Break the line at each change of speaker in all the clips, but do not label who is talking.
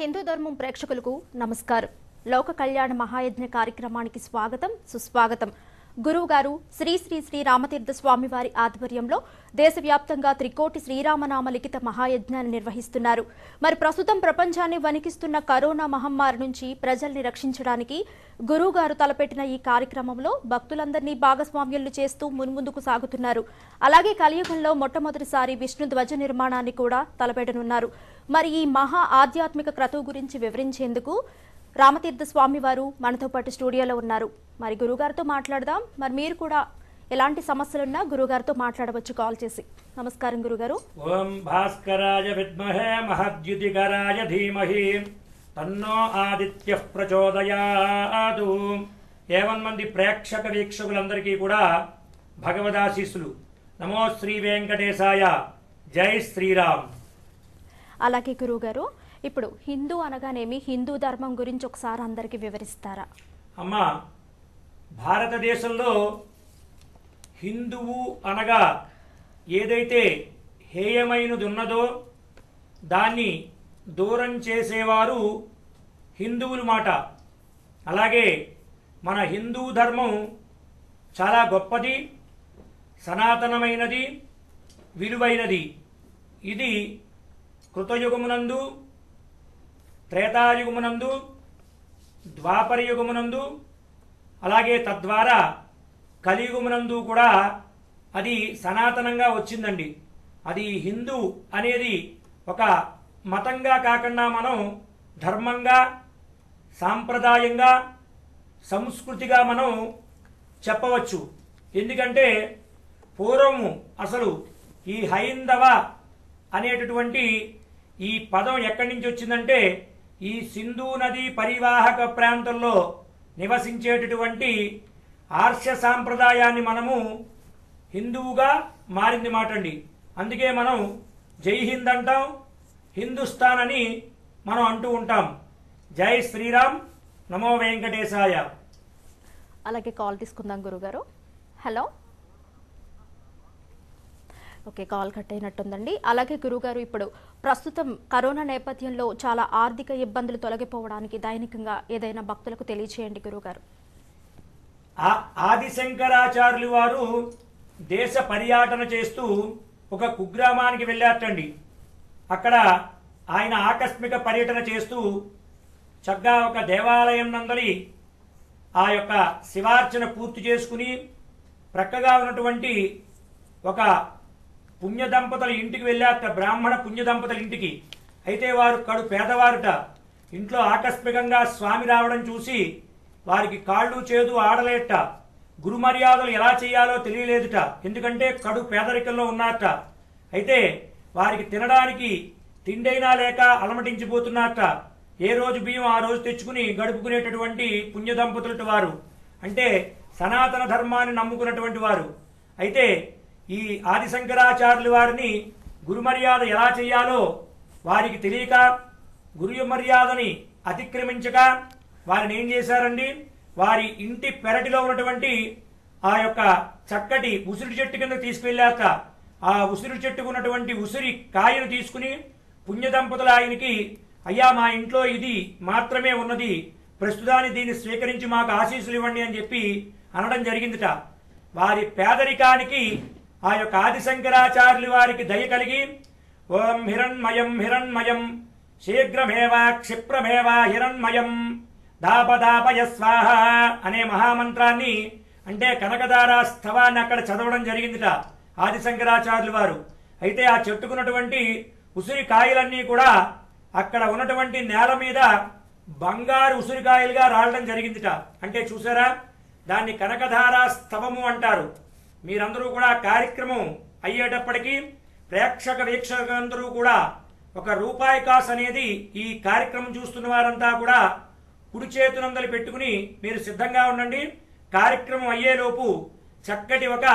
హిందూ ధర్మం ప్రేక్షకులకు నమస్కారం లోక కళ్యాణ మహాయజ్ఞ కార్యక్రమానికి స్వాగతం సుస్వాగతం గురువు గారు శ్రీ శ్రీ శ్రీ రామతీర్థ స్వామి వారి ఆధ్వర్యంలో దేశవ్యాప్తంగా త్రికోటి శ్రీరామనామ లిఖిత మహాయజ్ఞాన్ని నిర్వహిస్తున్నారు మరి ప్రస్తుతం ప్రపంచాన్ని వణికిస్తున్న కరోనా మహమ్మారి నుంచి ప్రజల్ని రక్షించడానికి గురువు గారు తలపెట్టిన ఈ కార్యక్రమంలో భక్తులందరినీ భాగస్వామ్యులు చేస్తూ మున్ముందుకు సాగుతున్నారు అలాగే కలియుగంలో మొట్టమొదటిసారి విష్ణు ధ్వజ నిర్మాణాన్ని కూడా తలపెట్టనున్నారు మరి ఈ మహా ఆధ్యాత్మిక క్రతువు గురించి వివరించేందుకు రామతీర్థ స్వామి వారు మనతో పాటు స్టూడియోలో ఉన్నారు మరి గురుగారితో మాట్లాడదాం మరి మీరు కూడా ఎలాంటి సమస్యలున్నా గురుగారితో మాట్లాడవచ్చు కాల్ చేసి నమస్కారం గురుగారు
ఓం భాస్కరాయ విద్మహే మహద్యుతికరాయ ధీమహి తన్నో ఆదిత్య ప్రచోదయాదు ఏవన్ మంది ప్రేక్షక వీక్షకులందరికీ కూడా భగవదాశీస్సులు నమో శ్రీ వెంకటేశాయ జై శ్రీరామ్
అలాగే గురుగారు ఇప్పుడు హిందూ అనగానేమి హిందూ ధర్మం గురించి ఒకసారి అందరికీ వివరిస్తారా
అమ్మ భారతదేశంలో హిందువు అనగా ఏదైతే హేయమైనది ఉన్నదో దాన్ని దూరం చేసేవారు హిందువులు మాట అలాగే మన హిందూ ధర్మం చాలా గొప్పది సనాతనమైనది విలువైనది ఇది కృతయుగమునందు త్రేతాయుగమునందు ద్వాపరయుగమునందు అలాగే తద్వారా కలియుగమునందు కూడా అది సనాతనంగా వచ్చిందండి అది హిందూ అనేది ఒక మతంగా కాకుండా మనం ధర్మంగా సాంప్రదాయంగా సంస్కృతిగా మనం చెప్పవచ్చు ఎందుకంటే పూర్వము అసలు ఈ హైందవ అనేటటువంటి ఈ పదం ఎక్కడి నుంచి వచ్చిందంటే ఈ సింధు నది పరివాహక ప్రాంతంలో నివసించేటటువంటి ఆర్ష సాంప్రదాయాన్ని మనము హిందువుగా మారింది మాటండి అందుకే మనం జై హింద్ అంటాం హిందుస్థాన్ అని మనం అంటూ ఉంటాం జై శ్రీరామ్ నమో వెంకటేశాయ
అలాగే కాల్ తీసుకుందాం గురుగారు హలో ఓకే కాల్ కట్ అయినట్టుందండి అలాగే గురుగారు ఇప్పుడు ప్రస్తుతం కరోనా నేపథ్యంలో చాలా ఆర్థిక ఇబ్బందులు తొలగిపోవడానికి దైనికంగా ఏదైనా భక్తులకు తెలియచేయండి గురుగారు
ఆ- ఆదిశంకరాచార్యులు వారు దేశ పర్యటన చేస్తూ ఒక కుగ్రామానికి వెళ్ళారటండి అక్కడ ఆయన ఆకస్మిక పర్యటన చేస్తూ చక్కగా ఒక దేవాలయం నందలి ఆ యొక్క శివార్చన పూర్తి చేసుకుని ప్రక్కగా ఉన్నటువంటి ఒక పుణ్య దంపతుల ఇంటికి వెళ్ళాక బ్రాహ్మణ పుణ్య దంపతుల ఇంటికి అయితే వారు కడు పేదవారుట ఇంట్లో ఆకస్మికంగా స్వామి రావడం చూసి వారికి కాళ్ళు చేదు ఆడలేట గురు మర్యాదలు ఎలా చేయాలో తెలియలేదుట ఎందుకంటే కడు పేదరికంలో ఉన్నారట అయితే వారికి తినడానికి తిండైనా లేక అలమటించిపోతున్నారట ఏ రోజు బియ్యం ఆ రోజు తెచ్చుకుని గడుపుకునేటటువంటి పుణ్య దంపతులట వారు అంటే సనాతన ధర్మాన్ని నమ్ముకున్నటువంటి వారు అయితే ఈ ఆదిశంకరాచార్యుల వారిని గురు మర్యాద ఎలా చేయాలో వారికి తెలియక గురు మర్యాదని అతిక్రమించక వారిని ఏం చేశారండి వారి ఇంటి పెరటిలో ఉన్నటువంటి ఆ యొక్క చక్కటి ఉసిరి చెట్టు కింద తీసుకెళ్ళాక ఆ ఉసిరి చెట్టుకు ఉన్నటువంటి ఉసిరి కాయను తీసుకుని పుణ్య దంపతుల ఆయనకి అయ్యా మా ఇంట్లో ఇది మాత్రమే ఉన్నది ప్రస్తుతాన్ని దీన్ని స్వీకరించి మాకు ఆశీస్సులు ఇవ్వండి అని చెప్పి అనడం జరిగిందిట వారి పేదరికానికి ఆ యొక్క ఆదిశంకరాచార్యులు వారికి దయ కలిగి ఓం హిరణ్మయం హిరణ్మయం శీఘ్రమేవ క్షిప్రమేవ హిరణ్మయం దాపదాపయ స్వాహ అనే మహామంత్రాన్ని అంటే కనకదార స్థవాన్ని అక్కడ చదవడం జరిగిందిట ఆదిశంకరాచార్యులు వారు అయితే ఆ చెట్టుకున్నటువంటి ఉసిరి కాయలన్నీ కూడా అక్కడ ఉన్నటువంటి నేల మీద బంగారు ఉసిరికాయలుగా రావడం జరిగిందిట అంటే చూసారా దాన్ని కనకధార స్తవము అంటారు మీరందరూ కూడా కార్యక్రమం అయ్యేటప్పటికీ ప్రేక్షక వీక్షకులందరూ కూడా ఒక రూపాయి కాస్ అనేది ఈ కార్యక్రమం చూస్తున్న వారంతా కూడా కుడి చేతునందలు పెట్టుకుని మీరు సిద్ధంగా ఉండండి కార్యక్రమం అయ్యేలోపు చక్కటి ఒక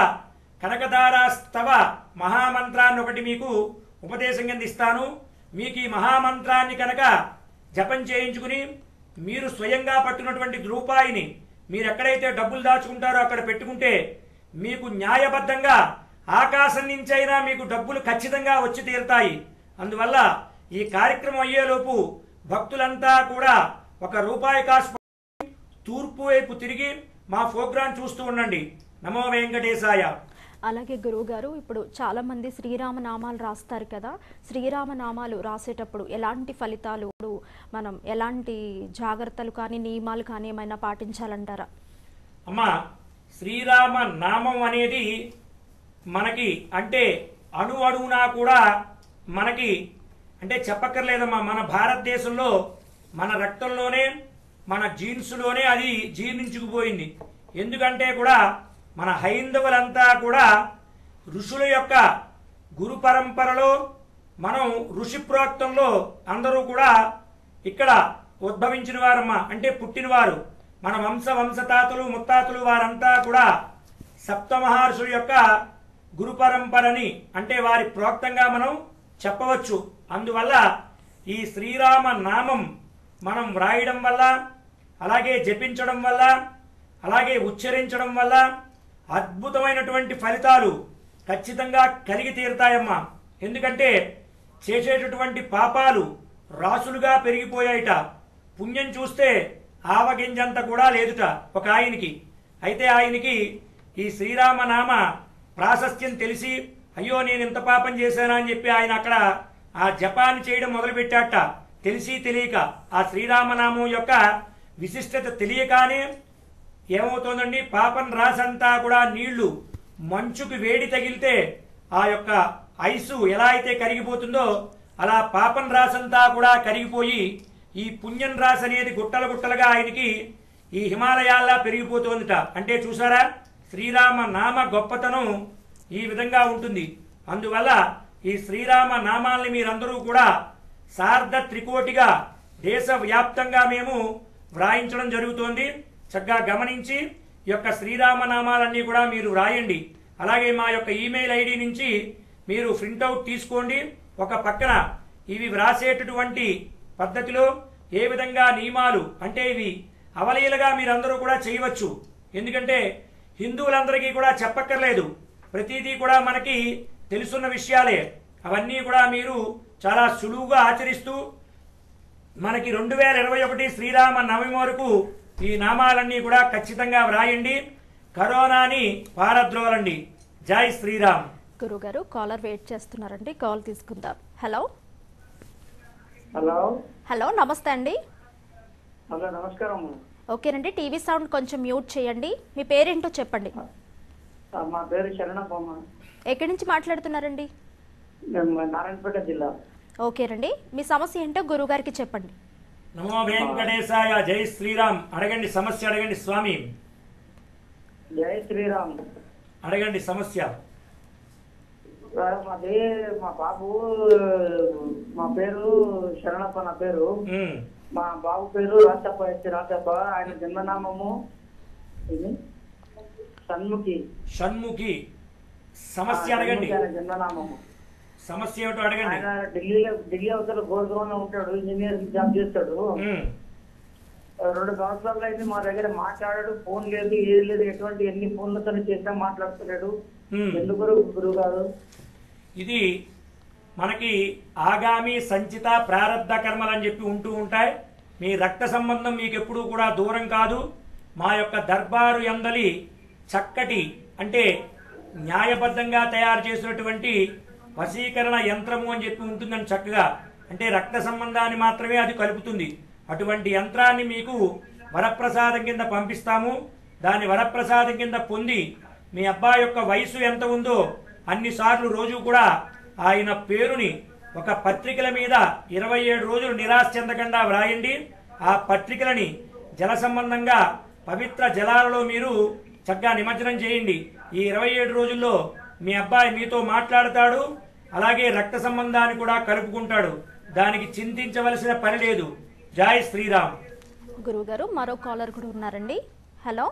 కనకదారాస్తవ మహామంత్రాన్ని ఒకటి మీకు ఉపదేశం కింద ఇస్తాను మీకు ఈ మహామంత్రాన్ని కనుక జపం చేయించుకుని మీరు స్వయంగా పట్టుకున్నటువంటి రూపాయిని మీరు ఎక్కడైతే డబ్బులు దాచుకుంటారో అక్కడ పెట్టుకుంటే మీకు న్యాయబద్ధంగా ఆకాశం నుంచైనా మీకు డబ్బులు ఖచ్చితంగా వచ్చి తీరుతాయి అందువల్ల ఈ కార్యక్రమం అయ్యేలోపు భక్తులంతా కూడా ఒక రూపాయి కాసు తూర్పు వైపు తిరిగి మా ప్రోగ్రాం చూస్తూ ఉండండి నమో వెంకటేశాయ
అలాగే గురువు గారు ఇప్పుడు చాలా మంది శ్రీరామ నామాలు రాస్తారు కదా శ్రీరామ నామాలు రాసేటప్పుడు ఎలాంటి ఫలితాలు మనం ఎలాంటి జాగ్రత్తలు కానీ నియమాలు కానీ ఏమైనా పాటించాలంటారా
అమ్మా శ్రీరామ నామం అనేది మనకి అంటే అణు అణువునా కూడా మనకి అంటే చెప్పక్కర్లేదమ్మా మన భారతదేశంలో మన రక్తంలోనే మన జీన్స్లోనే అది జీర్ణించుకుపోయింది ఎందుకంటే కూడా మన హైందవులంతా కూడా ఋషుల యొక్క గురు పరంపరలో మనం ఋషి ప్రోక్తంలో అందరూ కూడా ఇక్కడ ఉద్భవించిన వారమ్మా అంటే పుట్టినవారు మన వంశ వంశతాతలు ముత్తాతలు వారంతా కూడా సప్తమహర్షుల యొక్క గురు పరంపరని అంటే వారి ప్రోక్తంగా మనం చెప్పవచ్చు అందువల్ల ఈ శ్రీరామ నామం మనం వ్రాయడం వల్ల అలాగే జపించడం వల్ల అలాగే ఉచ్చరించడం వల్ల అద్భుతమైనటువంటి ఫలితాలు ఖచ్చితంగా కలిగి తీరుతాయమ్మా ఎందుకంటే చేసేటటువంటి పాపాలు రాసులుగా పెరిగిపోయాయిట పుణ్యం చూస్తే ఆవగింజంత కూడా లేదుట ఒక ఆయనకి అయితే ఆయనకి ఈ శ్రీరామనామ ప్రాశస్త్యం తెలిసి అయ్యో నేను ఇంత పాపం చేశానా అని చెప్పి ఆయన అక్కడ ఆ జపాన్ని చేయడం మొదలుపెట్టాట తెలిసి తెలియక ఆ శ్రీరామనామం యొక్క విశిష్టత తెలియగానే ఏమవుతోందండి పాపం రాసంతా కూడా నీళ్లు మంచుకు వేడి తగిలితే ఆ యొక్క ఐసు ఎలా అయితే కరిగిపోతుందో అలా పాపం రాసంతా కూడా కరిగిపోయి ఈ పుణ్యం రాసి అనేది గుట్టలు గుట్టలుగా ఆయనకి ఈ హిమాలయాల్లా పెరిగిపోతోందిట అంటే చూసారా శ్రీరామ నామ గొప్పతనం ఈ విధంగా ఉంటుంది అందువల్ల ఈ శ్రీరామ నామాల్ని మీరందరూ కూడా సార్ధ త్రికోటిగా దేశవ్యాప్తంగా మేము వ్రాయించడం జరుగుతోంది చక్కగా గమనించి ఈ యొక్క శ్రీరామనామాలన్నీ కూడా మీరు వ్రాయండి అలాగే మా యొక్క ఈమెయిల్ ఐడి నుంచి మీరు ప్రింటౌట్ తీసుకోండి ఒక పక్కన ఇవి వ్రాసేటటువంటి పద్ధతిలో ఏ విధంగా నియమాలు అంటే ఇవి అవలీలగా మీరందరూ కూడా చేయవచ్చు ఎందుకంటే హిందువులందరికీ కూడా చెప్పక్కర్లేదు ప్రతిదీ కూడా మనకి తెలుసున్న విషయాలే అవన్నీ కూడా మీరు చాలా సులువుగా ఆచరిస్తూ మనకి రెండు వేల ఇరవై ఒకటి శ్రీరామ నవమి వరకు ఈ నామాలన్నీ కూడా ఖచ్చితంగా వ్రాయండి కరోనాని పారద్రోలండి జై శ్రీరామ్
గురువు గారు కాలర్ వెయిట్ చేస్తున్నారండి కాల్ తీసుకుందాం హలో
హలో
హలో నమస్తే అండి
హలో నమస్కారం
ఓకేనండి టీవీ సౌండ్ కొంచెం మ్యూట్ చేయండి మీ పేరేంటో చెప్పండి
ఆ, మా పేరు శరణప్పమ్మ
ఎక్కడి నుంచి మాట్లాడుతున్నారండి
మేము నారాయణపేట జిల్లా
ఓకేనండి మీ సమస్య ఏంటో గురువుగారికి చెప్పండి
నమో వెంకటేశాయ జై శ్రీరామ్ అడగండి సమస్య అడగండి స్వామి
జై శ్రీరామ్
అడగండి సమస్య
ఆ, మాది మా బాబు మా పేరు శరణప్ప నా పేరు
ఉమ్,
మా బాబు పేరు రాచప్ప ఎస్ రాచప్ప ఆయన జన్మనామము ఇది సన్ముఖి
షణ్ముఖి సమస్య
ఆ,
అడగండి
సన్ముఖి ఆయన జన్మనామము
సమస్య ఏమిటో అడగండి
ఆయన ఢిల్లీలో ఢిల్లీ అవతల గోల్గోన్ ఉంటాడు ఇంజనీర్ జాబ్ చేస్తాడు
ఉమ్,
రెండు సంవత్సరాలు అయితే మా దగ్గర మాట్లాడాడు ఫోన్ లేదు ఏది లేదు ఎటువంటి ఎన్ని ఫోన్లతో చేసినా మాట్లాడుతున్నాడు
ఉమ్.
ఎందుకు గురువు గారు
ఇది మనకి ఆగామి సంచిత ప్రారంధ కర్మలు అని చెప్పి ఉంటూ ఉంటాయి మీ రక్త సంబంధం మీకు ఎప్పుడూ కూడా దూరం కాదు మా యొక్క దర్బారు ఎందలి చక్కటి అంటే న్యాయబద్ధంగా తయారు చేసినటువంటి వశీకరణ యంత్రము అని చెప్పి ఉంటుందని చక్కగా అంటే రక్త సంబంధాన్ని మాత్రమే అది కలుపుతుంది అటువంటి యంత్రాన్ని మీకు వరప్రసాదం కింద పంపిస్తాము దాని వరప్రసాదం కింద పొంది మీ అబ్బాయి యొక్క వయసు ఎంత ఉందో అన్నిసార్లు రోజు కూడా ఆయన పేరుని ఒక పత్రికల మీద ఇరవై ఏడు రోజులు నిరాశ చెందకుండా వ్రాయండి ఆ పత్రికలని జల సంబంధంగా పవిత్ర జలాలలో మీరు చక్కగా నిమజ్జనం చేయండి ఈ ఇరవై ఏడు రోజుల్లో మీ అబ్బాయి మీతో మాట్లాడతాడు అలాగే రక్త సంబంధాన్ని కూడా కలుపుకుంటాడు దానికి చింతించవలసిన పని లేదు జై శ్రీరామ్
గురువు గారు మరో కాలర్ కూడా ఉన్నారండి హలో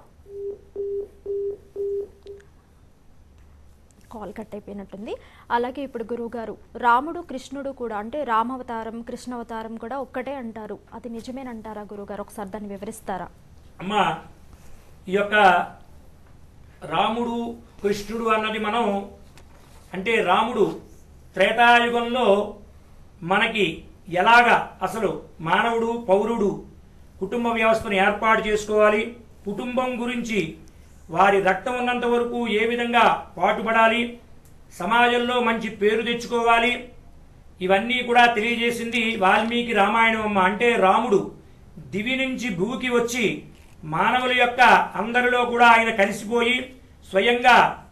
కాల్ కట్ అయిపోయినట్టుంది అలాగే ఇప్పుడు గురువు గారు రాముడు కృష్ణుడు కూడా అంటే రామావతారం కృష్ణావతారం కూడా ఒక్కటే అంటారు అది నిజమేనంటారా గురువు గారు ఒకసారి దాన్ని వివరిస్తారా
అమ్మా ఈ యొక్క రాముడు కృష్ణుడు అన్నది మనం అంటే రాముడు త్రేతాయుగంలో మనకి ఎలాగా అసలు మానవుడు పౌరుడు కుటుంబ వ్యవస్థను ఏర్పాటు చేసుకోవాలి కుటుంబం గురించి వారి రక్తం ఉన్నంత వరకు ఏ విధంగా పాటుపడాలి సమాజంలో మంచి పేరు తెచ్చుకోవాలి ఇవన్నీ కూడా తెలియజేసింది వాల్మీకి రామాయణం అమ్మ అంటే రాముడు దివి నుంచి భూకి వచ్చి మానవుల యొక్క అందరిలో కూడా ఆయన కలిసిపోయి స్వయంగా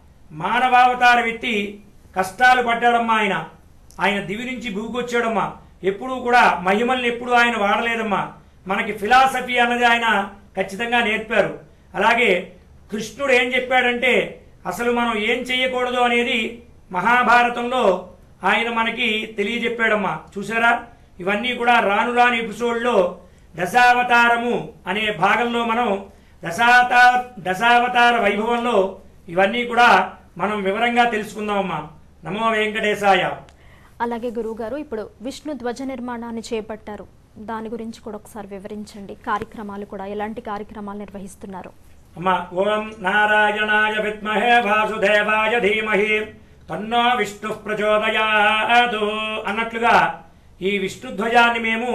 మానవావతారం ఎత్తి కష్టాలు పడ్డాడమ్మా ఆయన ఆయన దివి నుంచి భూకి వచ్చాడమ్మా ఎప్పుడూ కూడా మహిమల్ని ఎప్పుడూ ఆయన వాడలేదమ్మా మనకి ఫిలాసఫీ అన్నది ఆయన ఖచ్చితంగా నేర్పారు అలాగే కృష్ణుడు ఏం చెప్పాడంటే అసలు మనం ఏం చేయకూడదు అనేది మహాభారతంలో ఆయన మనకి తెలియజెప్పాడమ్మా చూసారా ఇవన్నీ కూడా రాను రాని ఎపిసోడ్లో దశావతారము అనే భాగంలో మనం దశావత దశావతార వైభవంలో ఇవన్నీ కూడా మనం వివరంగా తెలుసుకుందామమ్మా నమో వెంకటేశాయ
అలాగే గురువుగారు ఇప్పుడు విష్ణు ధ్వజ నిర్మాణాన్ని చేపట్టారు దాని గురించి కూడా ఒకసారి వివరించండి కార్యక్రమాలు కూడా ఎలాంటి కార్యక్రమాలు నిర్వహిస్తున్నారు
అమ్మ ఓం నారాయణాయ విద్మహే వాసుదేవాయ ధీమహి తన్నో విష్ణు ప్రచోదయాదు అన్నట్లుగా ఈ విష్ణుధ్వజాన్ని మేము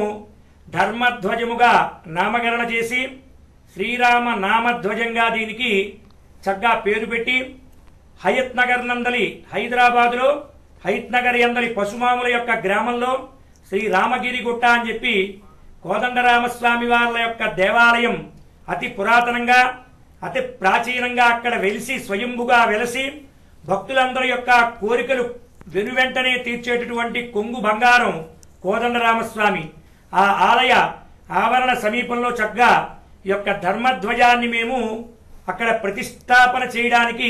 ధర్మధ్వజముగా నామకరణ చేసి శ్రీరామ నామధ్వజంగా దీనికి చక్కగా పేరు పెట్టి హయత్ నగర్ నందలి హైదరాబాదులో హయత్ నగర్ ఎందలి పశుమాముల యొక్క గ్రామంలో శ్రీ రామగిరి గుట్ట అని చెప్పి కోదండరామస్వామి వాళ్ళ యొక్క దేవాలయం అతి పురాతనంగా అతి ప్రాచీనంగా అక్కడ వెలిసి స్వయంభుగా వెలసి భక్తులందరి యొక్క కోరికలు వెనువెంటనే తీర్చేటటువంటి కొంగు బంగారం కోదండరామస్వామి ఆ ఆలయ ఆవరణ సమీపంలో చక్కగా ఈ యొక్క ధర్మధ్వజాన్ని మేము అక్కడ ప్రతిష్టాపన చేయడానికి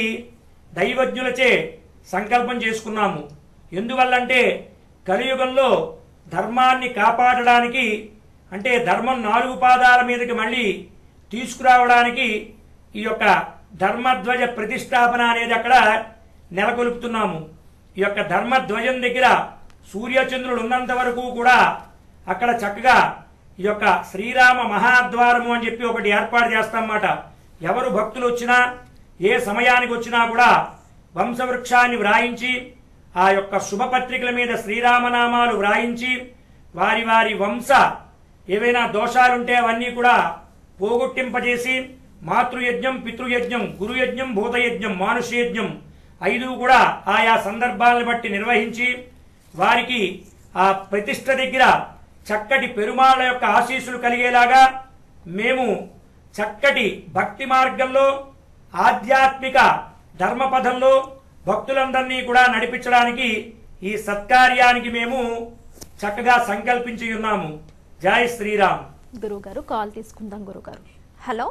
దైవజ్ఞులచే సంకల్పం చేసుకున్నాము ఎందువల్లంటే కలియుగంలో ధర్మాన్ని కాపాడడానికి అంటే ధర్మం నాలుగు పాదాల మీదకి మళ్ళీ తీసుకురావడానికి ఈ యొక్క ధర్మధ్వజ ప్రతిష్టాపన అనేది అక్కడ నెలకొల్పుతున్నాము ఈ యొక్క ధర్మధ్వజం దగ్గర సూర్యచంద్రుడు ఉన్నంత వరకు కూడా అక్కడ చక్కగా ఈ యొక్క శ్రీరామ మహాద్వారము అని చెప్పి ఒకటి ఏర్పాటు చేస్తామన్నమాట ఎవరు భక్తులు వచ్చినా ఏ సమయానికి వచ్చినా కూడా వంశవృక్షాన్ని వ్రాయించి ఆ యొక్క శుభపత్రికల మీద శ్రీరామనామాలు వ్రాయించి వారి వారి వంశ ఏవైనా దోషాలుంటే అవన్నీ కూడా పోగొట్టింపజేసి మాతృయజ్ఞం పితృయజ్ఞం గురుయజ్ఞం భూతయజ్ఞం మానుష్యయజ్ఞం ఐదు కూడా ఆయా సందర్భాలను బట్టి నిర్వహించి వారికి ఆ ప్రతిష్ట దగ్గర చక్కటి పెరుమాళ్ళ యొక్క ఆశీస్సులు కలిగేలాగా మేము చక్కటి భక్తి మార్గంలో ఆధ్యాత్మిక ధర్మపథంలో భక్తులందరినీ కూడా నడిపించడానికి ఈ సత్కార్యానికి మేము చక్కగా సంకల్పించి ఉన్నాము జై శ్రీరామ్
గురువుగారు కాల్ తీసుకుందాం గురువుగారు హలో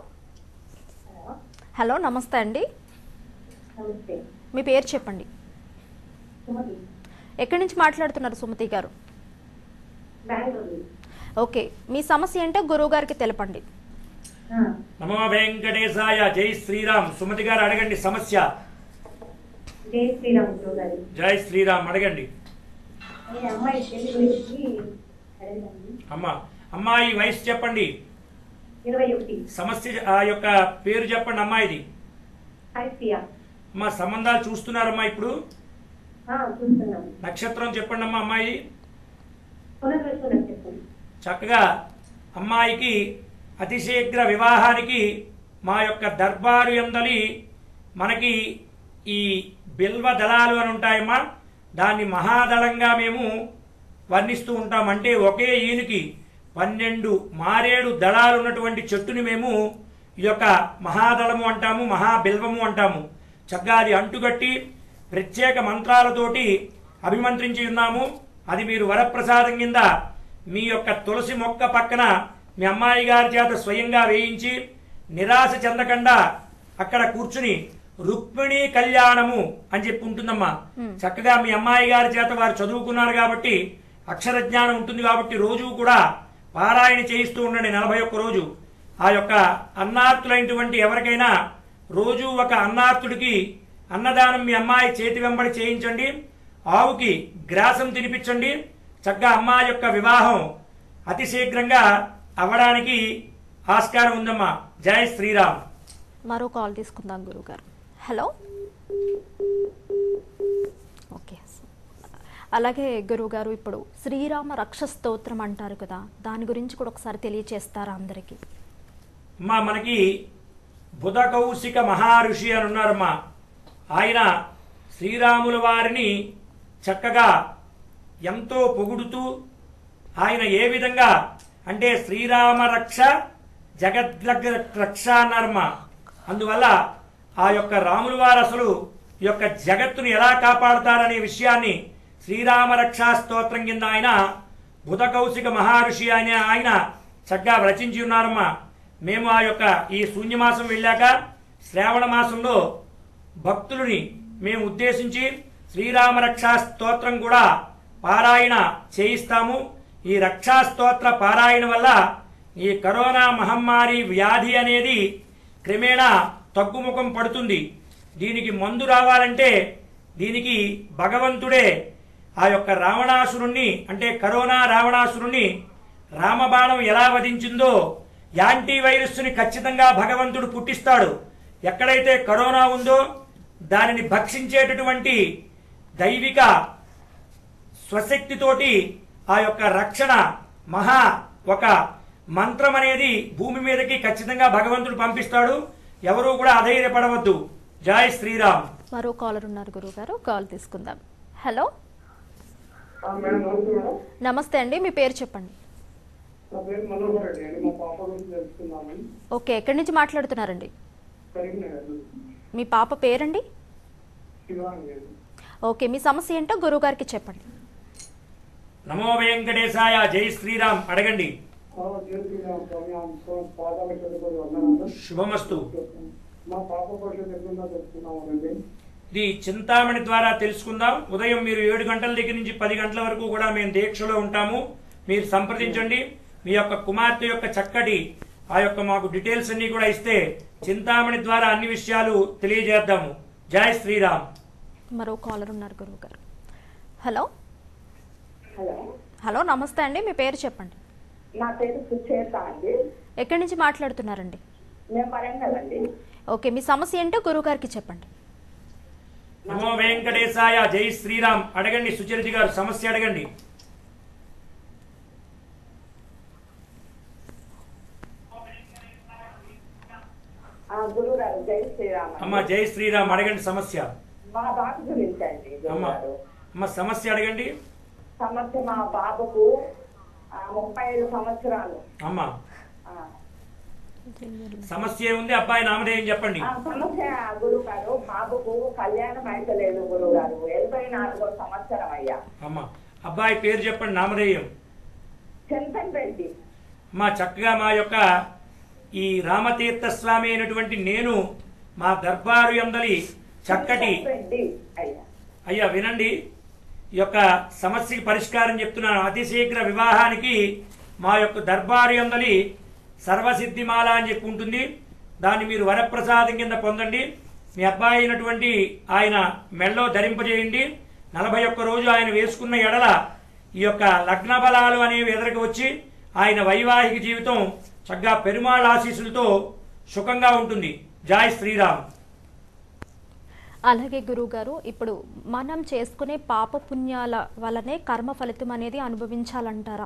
హలో నమస్తే అండి
నమస్తే
మీ పేరు చెప్పండి
సుమతి
ఎక్కడి నుంచి మాట్లాడుతున్నారు సుమతి గారు
బెంగళూరు
ఓకే మీ సమస్య ఏంటో గురువు గారికి తెలపండి
ఆ,
నమో వెంకటేశాయ జై శ్రీరామ్ సుమతి గారు అడగండి సమస్య
జై శ్రీరామ్ గురువు గారు
జై శ్రీరామ్ అడగండి
మీ అమ్మాయి పెళ్లి గురించి అడగండి
అమ్మ అమ్మాయి వయసు చెప్పండి
ఇరవై ఒకటి
సమస్య ఆ యొక్క పేరు చెప్పండి అమ్మాయిది
హైసియా
అమ్మా సంబంధాలు చూస్తున్నారమ్మా ఇప్పుడు
చూస్తున్నాం
నక్షత్రం చెప్పండి అమ్మా అమ్మాయి
పునర్వసు నక్షత్రం
చక్కగా అమ్మాయికి అతి శీఘ్ర వివాహానికి మా యొక్క దర్బారు ఎందలి మనకి ఈ బిల్వ దళాలు అని ఉంటాయమ్మా దాన్ని మహాదళంగా మేము వర్ణిస్తూ ఉంటాం అంటే ఒకే ఈనుకి పన్నెండు మారేడు దళాలు ఉన్నటువంటి చెట్టుని మేము ఈ యొక్క మహాదళము అంటాము మహాబిల్వము అంటాము చక్కగా అది అంటుగట్టి ప్రత్యేక మంత్రాలతోటి అభిమంత్రించి ఉన్నాము అది మీరు వరప్రసాదం కింద మీ యొక్క తులసి మొక్క పక్కన మీ అమ్మాయి గారి చేత స్వయంగా వేయించి నిరాశ చెందకుండా అక్కడ కూర్చుని రుక్మిణి కళ్యాణము అని చెప్పి ఉంటుందమ్మా చక్కగా మీ అమ్మాయి గారి చేత వారు చదువుకున్నారు కాబట్టి అక్షర జ్ఞానం ఉంటుంది కాబట్టి రోజు కూడా పారాయణ చేయిస్తూ ఉండండి నలభై ఒక్క రోజు ఆ యొక్క అన్నార్తులైనటువంటి ఎవరికైనా రోజు ఒక అన్నార్తుడికి అన్నదానం మీ అమ్మాయి చేతి వెంబడి చేయించండి ఆవుకి గ్రాసం తినిపించండి చక్కగా అమ్మాయి యొక్క వివాహం అతి శీఘ్రంగా అవ్వడానికి ఆస్కారం ఉందమ్మా జై శ్రీరామ్
మరో కాల్ తీసుకుందాం గురువు గారు హలో ఓకే అలాగే గురువు గారు ఇప్పుడు శ్రీరామ రక్ష స్తోత్రం అంటారు కదా దాని గురించి కూడా ఒకసారి తెలియచేస్తారా అందరికీ
అమ్మా మనకి బుధ కౌశిక మహర్షి అని ఉన్నారమ్మా ఆయన శ్రీరాముల వారిని చక్కగా ఎంతో పొగుడుతూ ఆయన ఏ విధంగా అంటే శ్రీరామ రక్ష జగద్రగ రక్ష అన్నారమ్మా అందువల్ల ఆ యొక్క రాముల వారు అసలు ఈ యొక్క జగత్తును ఎలా కాపాడుతారనే విషయాన్ని శ్రీరామ రక్షా స్తోత్రం కింద ఆయన బుధ కౌశిక మహర్షి అనే ఆయన చక్కగా రచించి ఉన్నారమ్మా మేము ఆ యొక్క ఈ శూన్యమాసం వెళ్ళాక శ్రావణ మాసంలో భక్తులని మేము ఉద్దేశించి శ్రీరామ రక్షా స్తోత్రం కూడా పారాయణ చేయిస్తాము ఈ రక్షా స్తోత్ర పారాయణ వల్ల ఈ కరోనా మహమ్మారి వ్యాధి అనేది క్రమేణా తగ్గుముఖం పడుతుంది దీనికి మందు రావాలంటే దీనికి భగవంతుడే ఆ యొక్క రావణాసురుణ్ణి అంటే కరోనా రావణాసురుణ్ణి రామబాణం ఎలా వధించిందో యాంటీ వైరస్ని ఖచ్చితంగా భగవంతుడు పుట్టిస్తాడు ఎక్కడైతే కరోనా ఉందో దానిని భక్షించేటటువంటి దైవిక స్వశక్తితోటి ఆ యొక్క రక్షణ మహా ఒక మంత్రం అనేది భూమి మీదకి ఖచ్చితంగా భగవంతుడు పంపిస్తాడు ఎవరూ కూడా అధైర్యపడవద్దు జై శ్రీరామ్
మరో కాలర్ ఉన్నారు గురువు గారు కాల్ తీసుకుందాం హలో
మేడం నమస్తే మేడం
నమస్తే అండి మీ పేరు చెప్పండి
నా పేరు మనోహర్ రెడ్డి అండి మా పాప గురించి తెలుసుకుందామని
ఓకే ఎక్కడి నుంచి మాట్లాడుతున్నారండి
కరీంనగర్
మీ పాప పేరండి
శివాంగి
ఓకే మీ సమస్య ఏంటో గురువు గారికి చెప్పండి
నమో వెంకటేశాయ జై శ్రీరామ్ అడగండి
చేస్తున్నాం స్వామి ఆ పాదాల చదువుకొని వందనాలు
శుభమస్తు
మా పాప భవిష్యత్తు ఎట్లుందో తెలుసుకున్నామండి
ఇది చింతామణి ద్వారా తెలుసుకుందాం ఉదయం మీరు ఏడు గంటల దగ్గర నుంచి పది గంటల వరకు కూడా మేము దీక్షలో ఉంటాము మీరు సంప్రదించండి మీ యొక్క కుమార్తె యొక్క చక్కటి ఆ యొక్క మాకు డీటెయిల్స్ అన్ని కూడా ఇస్తే చింతామణి ద్వారా అన్ని విషయాలు తెలియజేద్దాము జై శ్రీరామ్
మరో కాలర్ ఉన్నారు గురువు గారు హలో
హలో
హలో నమస్తే అండి మీ పేరు చెప్పండి
నా పేరు సుచేత అండి
ఎక్కడి నుంచి మాట్లాడుతున్నారండి
మేము వరంగల్ అండి
ఓకే మీ సమస్య ఏంటో గురువు గారికి చెప్పండి
నమో వెంకటేశాయ జై శ్రీరామ్ అడగండి సుచరిత గారు సమస్య అడగండి
ఆ గురువు గారు జై శ్రీరామ్ అండి.
అమ్మ జై శ్రీరామ్ అడగండి సమస్య
మా బాబు గురించి అండి
అమ్మ
గురువు గారు
అమ్మ సమస్య అడగండి
సమస్య మా బాబుకు ఆ, ముప్పై ఐదు సంవత్సరాలు
అమ్మ
ఆ,
సమస్య ఏముంది అబ్బాయి నామధేయం చెప్పండి
ఆ సమస్య గురువు గారు బాబుకు కళ్యాణం అయితలేదు గురువు గారు ఎనభై నాలుగో సంవత్సరం అయ్యా
అమ్మ అబ్బాయి పేరు చెప్పండి నామధేయం
చింతన్ రెడ్డి
మా చక్కగా మా యొక్క ఈ రామతీర్థ స్వామి అయినటువంటి నేను మా దర్బారు ఎందలి చక్కటి
చింతన్ రెడ్డి అయ్యా
అయ్యా వినండి ఈ యొక్క సమస్యకి పరిష్కారం చెప్తున్నాను అతి శీఘ్ర వివాహానికి మా యొక్క దర్బారు ఎందలి సర్వసిద్ధిమాల అని చెప్పి ఉంటుంది దాన్ని మీరు వరప్రసాదం కింద పొందండి మీ అబ్బాయి అయినటువంటి ఆయన మెళ్ళో ధరింపజేయండి నలభై ఒక్క రోజు ఆయన వేసుకున్న ఎడల ఈ యొక్క లగ్న బలాలు అనేవి ఎదురుకు వచ్చి ఆయన వైవాహిక జీవితం చక్కగా పెరుమాళ్ ఆశీస్సులతో సుఖంగా ఉంటుంది జాయ్ శ్రీరామ్
అలాగే గురువు గారు ఇప్పుడు మనం చేసుకునే పాప పుణ్యాల వల్లనే కర్మ ఫలితం అనేది అనుభవించాలంటారా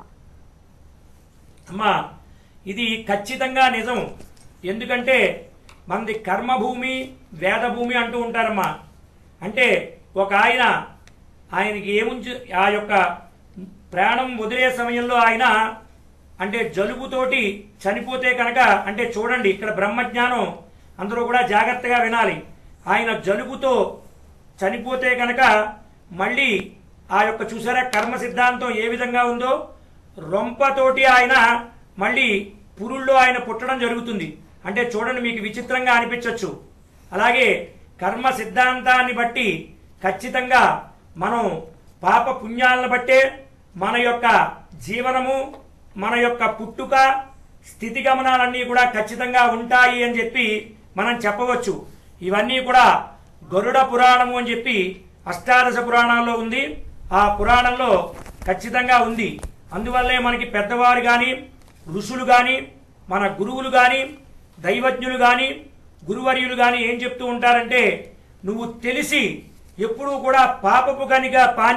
అమ్మా ఇది ఖచ్చితంగా నిజం ఎందుకంటే మనది కర్మభూమి వేదభూమి అంటూ ఉంటారమ్మా అంటే ఒక ఆయన ఆయనకి ఏముంచి ఆ యొక్క ప్రాణం వదిలే సమయంలో ఆయన అంటే జలుబుతోటి చనిపోతే కనుక అంటే చూడండి ఇక్కడ బ్రహ్మజ్ఞానం అందరూ కూడా జాగ్రత్తగా వినాలి ఆయన జలుబుతో చనిపోతే కనుక మళ్ళీ ఆ యొక్క చూసారా కర్మ సిద్ధాంతం ఏ విధంగా ఉందో రొంపతోటి ఆయన మళ్ళీ పురుల్లో ఆయన పుట్టడం జరుగుతుంది అంటే చూడండి మీకు విచిత్రంగా అనిపించవచ్చు అలాగే కర్మ సిద్ధాంతాన్ని బట్టి ఖచ్చితంగా మనం పాప పుణ్యాలను బట్టే మన యొక్క జీవనము మన యొక్క పుట్టుక స్థితిగమనాలన్నీ కూడా ఖచ్చితంగా ఉంటాయి అని చెప్పి మనం చెప్పవచ్చు ఇవన్నీ కూడా గరుడ పురాణము అని చెప్పి అష్టాదశ పురాణాల్లో ఉంది ఆ పురాణంలో ఖచ్చితంగా ఉంది అందువల్లే మనకి పెద్దవారు కానీ ఋషులు కానీ మన గురువులు కానీ దైవజ్ఞులు కానీ గురువర్యులు కానీ ఏం చెప్తూ ఉంటారంటే నువ్వు తెలిసి ఎప్పుడూ కూడా పాపపు కనిగా పాని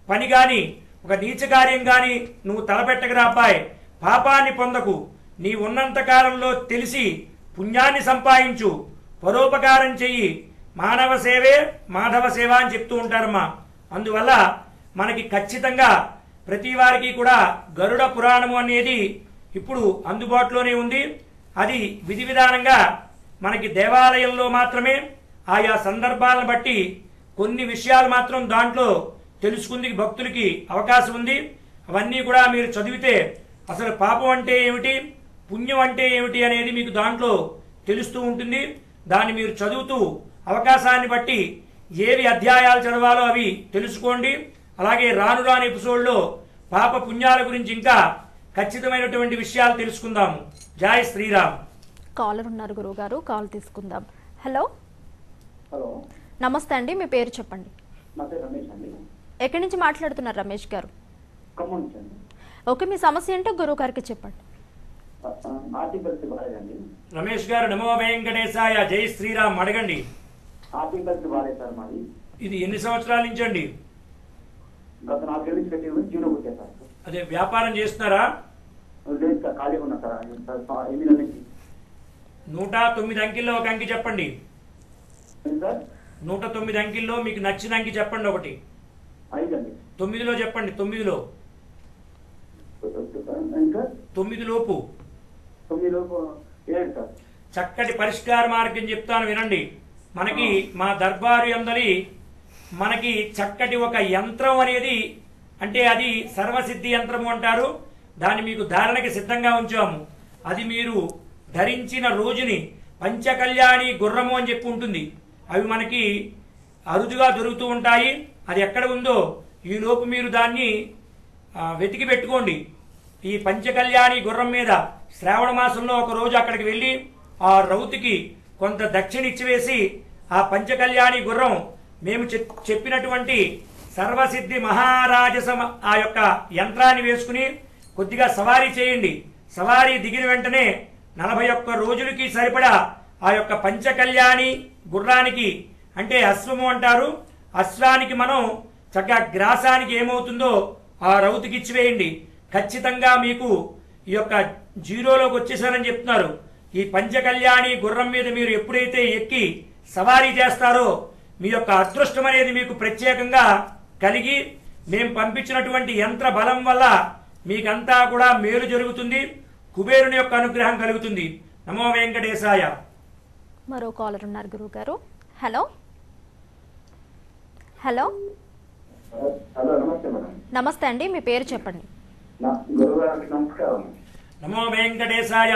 పని గాని ఒక నీచ కార్యం గాని నువ్వు తలపెట్టకరా అబ్బాయి పాపాన్ని పొందకు నీ ఉన్నంత కాలంలో తెలిసి పుణ్యాన్ని సంపాదించు పరోపకారం చెయ్యి మానవ సేవే మాధవ సేవ అని చెప్తూ ఉంటారమ్మా అందువల్ల మనకి ఖచ్చితంగా ప్రతి వారికి కూడా గరుడ పురాణము అనేది ఇప్పుడు అందుబాటులోనే ఉంది అది విధి విధానంగా మనకి దేవాలయంలో మాత్రమే ఆయా సందర్భాలను బట్టి కొన్ని విషయాలు మాత్రం దాంట్లో తెలుసుకుంది భక్తులకి అవకాశం ఉంది అవన్నీ కూడా మీరు చదివితే అసలు పాపం అంటే ఏమిటి పుణ్యం అంటే ఏమిటి అనేది మీకు దాంట్లో తెలుస్తూ ఉంటుంది దాన్ని మీరు చదువుతూ అవకాశాన్ని బట్టి ఏవి అధ్యాయాలు చదవాలో అవి తెలుసుకోండి అలాగే రాను రాని ఎపిసోడ్లో పాప పుణ్యాల గురించి ఇంకా ఖచ్చితమైనటువంటి విషయాలు తెలుసుకుందాము జై శ్రీరామ్
కాలర్ ఉన్నారు గురువుగారు కాల్ తీసుకుందాం హలో
హలో
నమస్తే అండి మీ పేరు చెప్పండి
నా పేరు రమేష్ అండి
ఎక్కడి నుంచి మాట్లాడుతున్నారు రమేష్ గారు
ఖమ్మం నుంచి అండి
ఓకే మీ సమస్య ఏంటో గురువు గారికి చెప్పండి
ఆర్టికల్స్ బాగాలేదండి
రమేష్ గారు నమో వెంకటేశాయ జై శ్రీరామ్ అడగండి
ఆర్టికల్స్ బాగాలేదు సార్ మాది
ఇది ఎన్ని సంవత్సరాల నుంచి అండి
గత నాలుగు నుంచి పెట్టి జీరో వచ్చేసారు సార్
అదే వ్యాపారం చేస్తున్నారా
లేదు సార్ ఖాళీగా ఉన్నా సార్ సార్ సా- ఎనిమిది నెలల నుంచి
నూట తొమ్మిది అంకిల్లో ఒక అంకి చెప్పండి
ఏంటి సార్
నూట తొమ్మిది అంకిల్లో మీకు నచ్చిన అంకి చెప్పండి ఒకటి
ఐదు అండి
తొమ్మిదిలో చెప్పండి తొమ్మిదిలో
ఇంకా
తొమ్మిది లోపు
తొమ్మిది లోపు ఏడు సార్
చక్కటి పరిష్కార మార్గం చెప్తాను వినండి మనకి మా దర్బారు అందరి మనకి చక్కటి ఒక యంత్రం అనేది అంటే అది సర్వసిద్ధి యంత్రము అంటారు దాన్ని మీకు ధారణకి సిద్ధంగా ఉంచాము అది మీరు ధరించిన రోజుని పంచకళ్యాణి గుర్రము అని చెప్పి ఉంటుంది అవి మనకి అరుదుగా దొరుకుతూ ఉంటాయి అది ఎక్కడ ఉందో ఈ లోపు మీరు దాన్ని ఆ, వెతికి పెట్టుకోండి ఈ పంచకళ్యాణి గుర్రం మీద శ్రావణ మాసంలో ఒక రోజు అక్కడికి వెళ్ళి ఆ రౌతుకి కొంత దక్షిణ ఇచ్చివేసి ఆ పంచకళ్యాణి గుర్రం మేము చెప్- చెప్పినటువంటి సర్వసిద్ధి మహారాజసమ ఆ యొక్క యంత్రాన్ని వేసుకుని కొద్దిగా సవారీ చేయండి సవారీ దిగిన వెంటనే నలభై ఒక్క రోజులకి సరిపడా ఆ యొక్క పంచకళ్యాణి గుర్రానికి అంటే అశ్వము అంటారు అశ్వానికి మనం చక్కగా గ్రాసానికి ఏమవుతుందో ఆ రౌతుకి ఇచ్చివేయండి ఖచ్చితంగా మీకు ఈ యొక్క జీరోలోకి వచ్చేసారని చెప్తున్నారు ఈ పంచకళ్యాణి గుర్రం మీద మీరు ఎప్పుడైతే ఎక్కి సవారీ చేస్తారో మీ యొక్క అదృష్టం అనేది మీకు ప్రత్యేకంగా కలిగి మేము పంపించినటువంటి యంత్ర బలం వల్ల మీకంతా కూడా మేలు జరుగుతుంది కుబేరుని యొక్క అనుగ్రహం కలుగుతుంది నమో వెంకటేశాయ
మరో కాలర్ ఉన్నారు గురువు గారు హలో హలో
హలో నమస్తే మేడం
నమస్తే అండి మీ పేరు చెప్పండి
నా గురువు గారికి నమస్కారం
నమో వెంకటేశాయ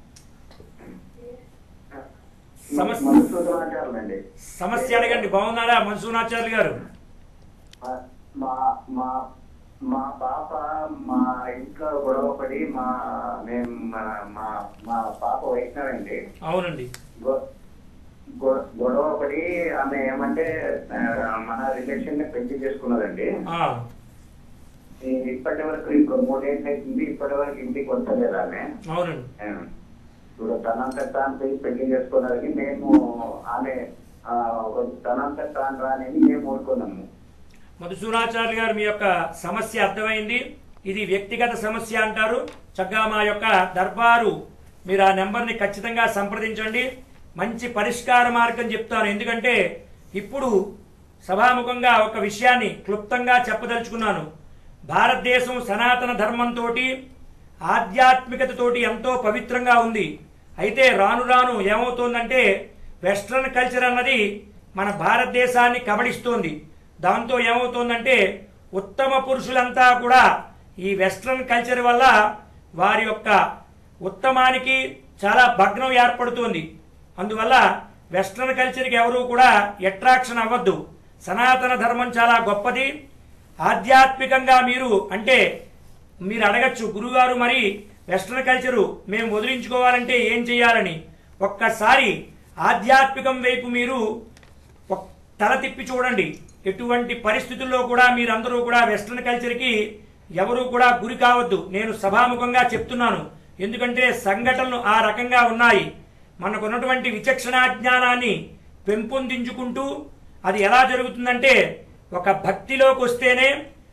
సమస్య
మనసూచనాచారులండి
సమస్య అడగండి బాగున్నారా మన్సూనాచార్య గారు
మా మా మా పాప మా ఇంట్లో గొడవ పడి మా మేము మా- మా మా పాప వైష్ణవండి
అవునండి
గొ- గొ- గొడవ పడి ఆమె ఏమంటే ఆ, మన రిలేషన్ ని పెళ్లి చేసుకున్నదండి
ఆ,
ఈ ఇప్పటి వరకు ఇప్పుడు మూడేళ్ళు అవుతుంది ఇప్పటి వరకు ఇంటికి వస్తలేదు ఆమె
అవునండి
ఆ, ఇప్పుడు తనంత తాను పోయి పెళ్లి చేసుకున్నదని మేము ఆమె ఆ, తనంత తాను రాని మేము ఊరుకున్నాము
మధుసూనాచార్య గారు మీ యొక్క సమస్య అర్థమైంది ఇది వ్యక్తిగత సమస్య అంటారు చక్కగా మా యొక్క దర్బారు మీరు ఆ నెంబర్ని ఖచ్చితంగా సంప్రదించండి మంచి పరిష్కార మార్గం చెప్తాను ఎందుకంటే ఇప్పుడు సభాముఖంగా ఒక విషయాన్ని క్లుప్తంగా చెప్పదలుచుకున్నాను భారతదేశం సనాతన ధర్మంతో ఆధ్యాత్మికతతోటి ఎంతో పవిత్రంగా ఉంది అయితే రాను రాను ఏమవుతోందంటే వెస్ట్రన్ కల్చర్ అన్నది మన భారతదేశాన్ని కబడిస్తోంది దాంతో ఏమవుతోందంటే ఉత్తమ పురుషులంతా కూడా ఈ వెస్ట్రన్ కల్చర్ వల్ల వారి యొక్క ఉత్తమానికి చాలా భగ్నం ఏర్పడుతోంది అందువల్ల వెస్ట్రన్ కల్చర్కి ఎవరూ కూడా అట్రాక్షన్ అవ్వద్దు సనాతన ధర్మం చాలా గొప్పది ఆధ్యాత్మికంగా మీరు అంటే మీరు అడగచ్చు గురుగారు మరి వెస్ట్రన్ కల్చరు మేము వదిలించుకోవాలంటే ఏం చేయాలని ఒక్కసారి ఆధ్యాత్మికం వైపు మీరు ఒక్- తల తిప్పి చూడండి ఎటువంటి పరిస్థితుల్లో కూడా మీరందరూ కూడా వెస్ట్రన్ కల్చర్కి ఎవరూ కూడా గురి కావద్దు నేను సభాముఖంగా చెప్తున్నాను ఎందుకంటే సంఘటనలు ఆ రకంగా ఉన్నాయి మనకున్నటువంటి విచక్షణా జ్ఞానాన్ని పెంపొందించుకుంటూ అది ఎలా జరుగుతుందంటే ఒక భక్తిలోకి వస్తేనే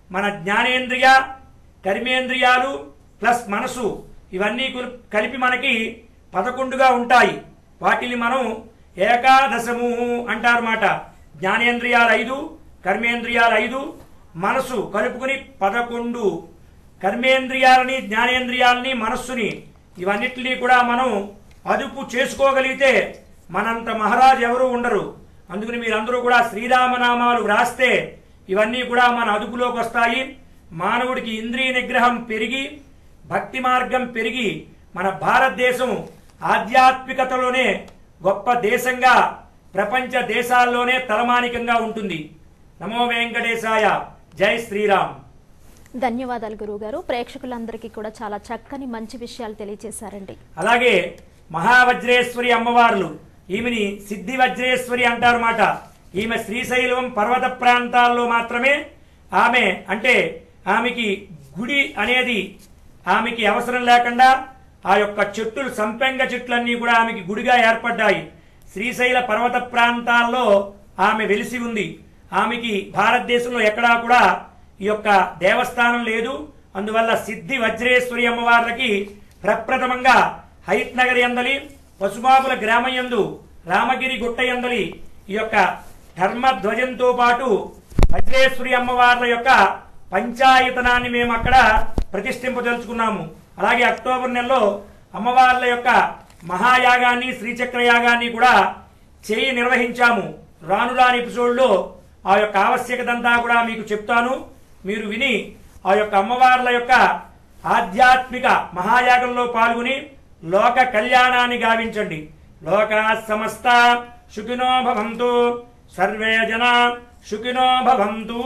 మన జ్ఞానేంద్రియ కర్మేంద్రియాలు ప్లస్ మనసు ఇవన్నీ కుల్- కలిపి మనకి పదకొండుగా ఉంటాయి వాటిని మనం ఏకాదశము అంటారన్నమాట జ్ఞానేంద్రియాలు ఐదు కర్మేంద్రియాలు ఐదు మనసు కలుపుకుని పదకొండు కర్మేంద్రియాలని జ్ఞానేంద్రియాలని మనస్సుని ఇవన్నిటినీ కూడా మనం అదుపు చేసుకోగలిగితే మనంత మహారాజు ఎవరు ఉండరు అందుకని మీరందరూ కూడా శ్రీరామనామాలు వ్రాస్తే ఇవన్నీ కూడా మన అదుపులోకి వస్తాయి మానవుడికి ఇంద్రియ నిగ్రహం పెరిగి భక్తి మార్గం పెరిగి మన భారతదేశం ఆధ్యాత్మికతలోనే గొప్ప దేశంగా ప్రపంచ దేశాల్లోనే తలమానికంగా ఉంటుంది నమో వెంకటేశాయ జై శ్రీరామ్
ధన్యవాదాలు గురువుగారు ప్రేక్షకులందరికీ కూడా చాలా చక్కని మంచి విషయాలు తెలియజేశారండి
అలాగే మహావజ్రేశ్వరి అమ్మవార్లు ఈమెని సిద్ధి వజ్రేశ్వరి అంటారన్నమాట ఈమె శ్రీశైలం పర్వత ప్రాంతాల్లో మాత్రమే ఆమె అంటే ఆమెకి గుడి అనేది ఆమెకి అవసరం లేకుండా ఆ యొక్క చెట్టులు సంపెంగ చెట్లన్నీ కూడా ఆమెకి గుడిగా ఏర్పడ్డాయి శ్రీశైల పర్వత ప్రాంతాల్లో ఆమె వెలిసి ఉంది ఆమెకి భారతదేశంలో ఎక్కడా కూడా ఈ యొక్క దేవస్థానం లేదు అందువల్ల సిద్ధి వజ్రేశ్వరి అమ్మవార్లకి ప్రప్రథమంగా హైత్ నగర్ ఎందలి పశుబాబుల గ్రామయందు రామగిరి గుట్ట ఎందలి ఈ యొక్క ధర్మధ్వజంతో పాటు వజ్రేశ్వరి అమ్మవార్ల యొక్క పంచాయతనాన్ని మేము అక్కడ ప్రతిష్ఠింపదలుచుకున్నాము అలాగే అక్టోబర్ నెలలో అమ్మవార్ల యొక్క మహాయాగాన్ని శ్రీచక్ర యాగాన్ని కూడా చేయి నిర్వహించాము రాను రాని ఎపిసోడ్లో ఆ యొక్క ఆవశ్యకతంతా కూడా మీకు చెప్తాను మీరు విని ఆ యొక్క అమ్మవార్ల యొక్క ఆధ్యాత్మిక మహాయాగంలో పాల్గొని లోక కళ్యాణాన్ని గావించండి లోకా సమస్త సుఖినో భవంతు సర్వే జన సుఖినో భవంతు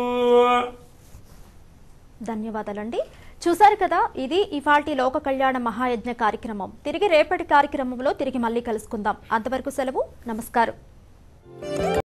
ధన్యవాదాలండి చూశారు కదా ఇది ఇవాల్టి లోక కళ్యాణ మహాయజ్ఞ కార్యక్రమం తిరిగి రేపటి కార్యక్రమంలో తిరిగి మళ్ళీ కలుసుకుందాం అంతవరకు సెలవు నమస్కారం